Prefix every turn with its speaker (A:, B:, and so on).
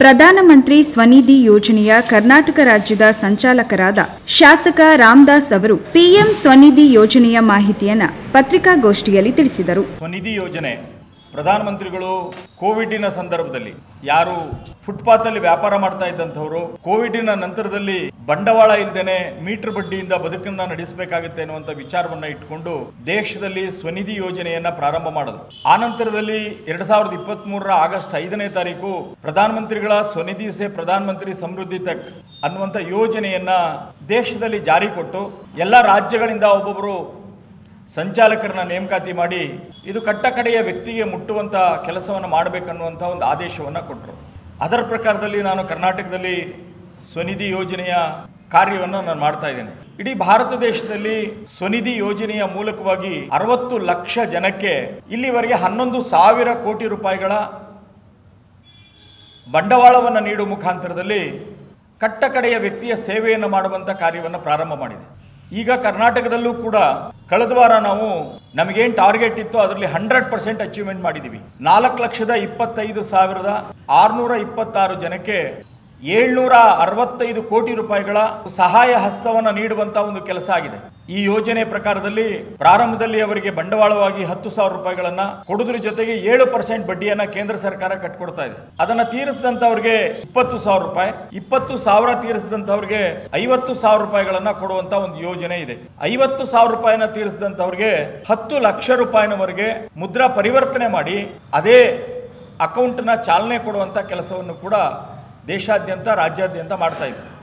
A: ಪ್ರಧಾನಮಂತ್ರಿ ಸ್ವನಿಧಿ ಯೋಜನೆಯ ಕರ್ನಾಟಕ ರಾಜ್ಯದ ಸಂಚಾಲಕರಾದ ಶಾಸಕ ರಾಮದಾಸ್ ಅವರು ಪಿಎಂ ಸ್ವನಿಧಿ ಯೋಜನೆಯ ಮಾಹಿತಿಯನ್ನ ಪತ್ರಿಕಾಗೋಷ್ಠಿಯಲ್ಲಿ ತಿಳಿಸಿದರು
B: ಸ್ವನಿಧಿ ಯೋಜನೆ ಪ್ರಧಾನಮಂತ್ರಿಗಳು ಕೋವಿಡಿನ ಸಂದರ್ಭದಲ್ಲಿ ಯಾರು ಫುಟ್ಪಾತಲ್ಲಿ ವ್ಯಾಪಾರ ಮಾಡ್ತಾ ಇದ್ದಂಥವರು ಕೋವಿಡಿನ ನಂತರದಲ್ಲಿ ಬಂಡವಾಳ ಇಲ್ಲದೇನೆ ಮೀಟರ್ ಬಡ್ಡಿಯಿಂದ ಬದುಕನ್ನ ನಡೆಸಬೇಕಾಗುತ್ತೆ ಅನ್ನುವಂಥ ವಿಚಾರವನ್ನ ಇಟ್ಕೊಂಡು ದೇಶದಲ್ಲಿ ಸ್ವನಿಧಿ ಯೋಜನೆಯನ್ನ ಪ್ರಾರಂಭ ಮಾಡೋದು ಆ ನಂತರದಲ್ಲಿ ಎರಡ್ ಸಾವಿರದ ಇಪ್ಪತ್ತ್ ಮೂರರ ಆಗಸ್ಟ್ ಐದನೇ ತಾರೀಕು ಪ್ರಧಾನಮಂತ್ರಿಗಳ ಸ್ವನಿಧಿ ಸೇ ಪ್ರಧಾನಮಂತ್ರಿ ಸಮೃದ್ಧಿ ತಕ್ ಅನ್ನುವಂಥ ಯೋಜನೆಯನ್ನ ದೇಶದಲ್ಲಿ ಜಾರಿ ಕೊಟ್ಟು ಎಲ್ಲ ರಾಜ್ಯಗಳಿಂದ ಒಬ್ಬೊಬ್ಬರು ಸಂಚಾಲಕರನ್ನ ನೇಮಕಾತಿ ಮಾಡಿ ಇದು ಕಟ್ಟ ಕಡೆಯ ವ್ಯಕ್ತಿಗೆ ಮುಟ್ಟುವಂಥ ಕೆಲಸವನ್ನು ಮಾಡಬೇಕನ್ನುವಂಥ ಒಂದು ಆದೇಶವನ್ನು ಕೊಟ್ಟರು ಅದರ ಪ್ರಕಾರದಲ್ಲಿ ನಾನು ಕರ್ನಾಟಕದಲ್ಲಿ ಸ್ವನಿಧಿ ಯೋಜನೆಯ ಕಾರ್ಯವನ್ನು ನಾನು ಮಾಡ್ತಾ ಇದ್ದೇನೆ ಇಡೀ ಭಾರತ ದೇಶದಲ್ಲಿ ಸ್ವನಿಧಿ ಯೋಜನೆಯ ಮೂಲಕವಾಗಿ ಅರವತ್ತು ಲಕ್ಷ ಜನಕ್ಕೆ ಇಲ್ಲಿವರೆಗೆ ಹನ್ನೊಂದು ಸಾವಿರ ಕೋಟಿ ರೂಪಾಯಿಗಳ ಬಂಡವಾಳವನ್ನು ನೀಡುವ ಮುಖಾಂತರದಲ್ಲಿ ಕಟ್ಟ ಕಡೆಯ ವ್ಯಕ್ತಿಯ ಸೇವೆಯನ್ನು ಮಾಡುವಂಥ ಕಾರ್ಯವನ್ನು ಪ್ರಾರಂಭ ಮಾಡಿದೆ ಈಗ ಕರ್ನಾಟಕದಲ್ಲೂ ಕೂಡ ಕಳೆದ ವಾರ ನಾವು ನಮಗೇನು ಟಾರ್ಗೆಟ್ ಇತ್ತು ಅದರಲ್ಲಿ ಹಂಡ್ರೆಡ್ ಪರ್ಸೆಂಟ್ ಅಚೀವ್ಮೆಂಟ್ ಮಾಡಿದ್ದೀವಿ ನಾಲ್ಕು ಲಕ್ಷದ ಇಪ್ಪತ್ತೈದು ಸಾವಿರದ ಆರುನೂರ ಇಪ್ಪತ್ತಾರು ಜನಕ್ಕೆ ಏಳ್ನೂರ ಅರವತ್ತೈದು ಕೋಟಿ ರೂಪಾಯಿಗಳ ಸಹಾಯ ಹಸ್ತವನ್ನು ನೀಡುವಂತ ಒಂದು ಕೆಲಸ ಆಗಿದೆ ಈ ಯೋಜನೆ ಪ್ರಕಾರದಲ್ಲಿ ಪ್ರಾರಂಭದಲ್ಲಿ ಅವರಿಗೆ ಬಂಡವಾಳವಾಗಿ ಹತ್ತು ಸಾವಿರ ರೂಪಾಯಿಗಳನ್ನ ಕೊಡುದ್ರ ಜೊತೆಗೆ ಏಳು ಪರ್ಸೆಂಟ್ ಬಡ್ಡಿಯನ್ನ ಕೇಂದ್ರ ಸರ್ಕಾರ ಕಟ್ಕೊಡ್ತಾ ಇದೆ ಅದನ್ನ ತೀರಿಸಿದಂತವ್ರಿಗೆ ಇಪ್ಪತ್ತು ಸಾವಿರ ರೂಪಾಯಿ ಇಪ್ಪತ್ತು ಸಾವಿರ ತೀರಿಸಿದಂತವ್ರಿಗೆ ಐವತ್ತು ಸಾವಿರ ರೂಪಾಯಿಗಳನ್ನ ಕೊಡುವಂತ ಒಂದು ಯೋಜನೆ ಇದೆ ಐವತ್ತು ಸಾವಿರ ರೂಪಾಯಿನ ತೀರಿಸಿದಂತವ್ರಿಗೆ ಹತ್ತು ಲಕ್ಷ ರೂಪಾಯಿನವರೆಗೆ ಮುದ್ರಾ ಪರಿವರ್ತನೆ ಮಾಡಿ ಅದೇ ಅಕೌಂಟ್ನ ಚಾಲನೆ ಕೊಡುವಂತ ಕೆಲಸವನ್ನು ಕೂಡ ದೇಶಾದ್ಯಂತ ರಾಜ್ಯಾದ್ಯಂತ ಮಾಡ್ತಾ ಇದ್ದಾರೆ